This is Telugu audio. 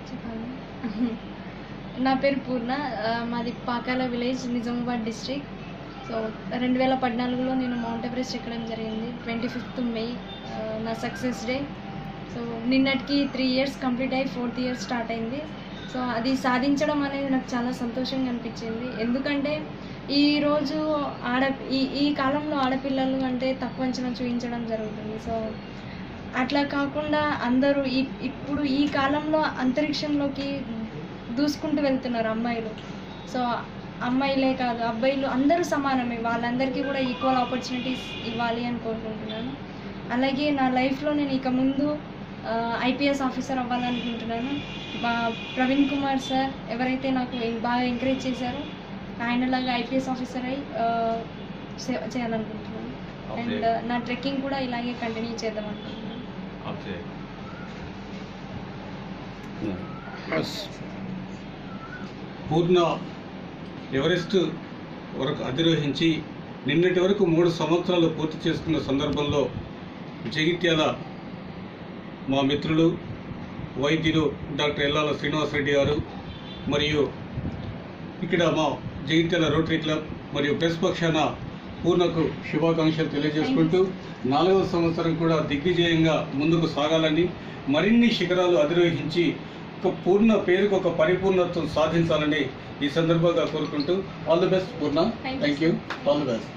చెప్పాలి నా పేరు పూర్ణ ఆ, మాది Pakala village Nizamabad district so రెండు వేల పద్నాలుగులో నేను మౌంట్ ఎవరెస్ట్ ఎక్కడం జరిగింది ట్వంటీ ఫిఫ్త్ మే ఆ, నా సక్సెస్ డే సో నిన్నటికి త్రీ ఇయర్స్ కంప్లీట్ అయ్యి ఫోర్త్ ఇయర్ స్టార్ట్ అయింది సో అది సాధించడం అనేది నాకు చాలా సంతోషంగా అనిపించింది ఎందుకంటే ఈరోజు ఆడ ఈ ఈ కాలంలో ఆడపిల్లలు అంటే తక్కువ అంచనా చూపించడం జరుగుతుంది సో అట్లా కాకుండా అందరూ ఈ ఇప్పుడు ఈ కాలంలో అంతరిక్షంలోకి దూసుకుంటూ వెళ్తున్నారు అమ్మాయిలు సో అమ్మాయిలే కాదు అబ్బాయిలు అందరూ సమానమే వాళ్ళందరికీ కూడా ఈక్వల్ ఆపర్చునిటీస్ ఇవ్వాలి అని కోరుకుంటున్నాను అలాగే నా లైఫ్లో నేను ఇక ముందు ఐపీఎస్ ఆఫీసర్ అవ్వాలనుకుంటున్నాను మా ప్రవీణ్ కుమార్ సార్ ఎవరైతే నాకు ఎం- బాగా ఎంకరేజ్ చేశారో ఆయనలాగా ఐపీఎస్ ఆఫీసర్ అయి ఆ, సేవ చేయాలనుకుంటున్నాను అండ్ నా ట్రెక్కింగ్ కూడా ఇలాగే కంటిన్యూ చేద్దాం అనుకుంటున్నాను పూర్ణ ఎవరెస్ట్ వరకు అధిరోహించి నిన్నటి వరకు మూడు సంవత్సరాలు పూర్తి చేసుకున్న సందర్భంలో జగిత్యాల మా మిత్రులు వైద్యులు డాక్టర్ ఎల్లాల శ్రీనివాసరెడ్డి గారు మరియు ఇక్కడ మా జగిత్యాల రోటరీ క్లబ్ మరియు ప్రెస్ పక్షాన పూర్ణకు శుభాకాంక్షలు తెలియజేసుకుంటూ నాలుగవ సంవత్సరం కూడా దిగ్విజయంగా ముందుకు సాగాలని మరిన్ని శిఖరాలు అధిరోహించి ఒక పూర్ణ పేరుకు ఒక పరిపూర్ణత్వం సాధించాలని ఈ సందర్భంగా కోరుకుంటూ all the best Purna Thank you. Thank you all the best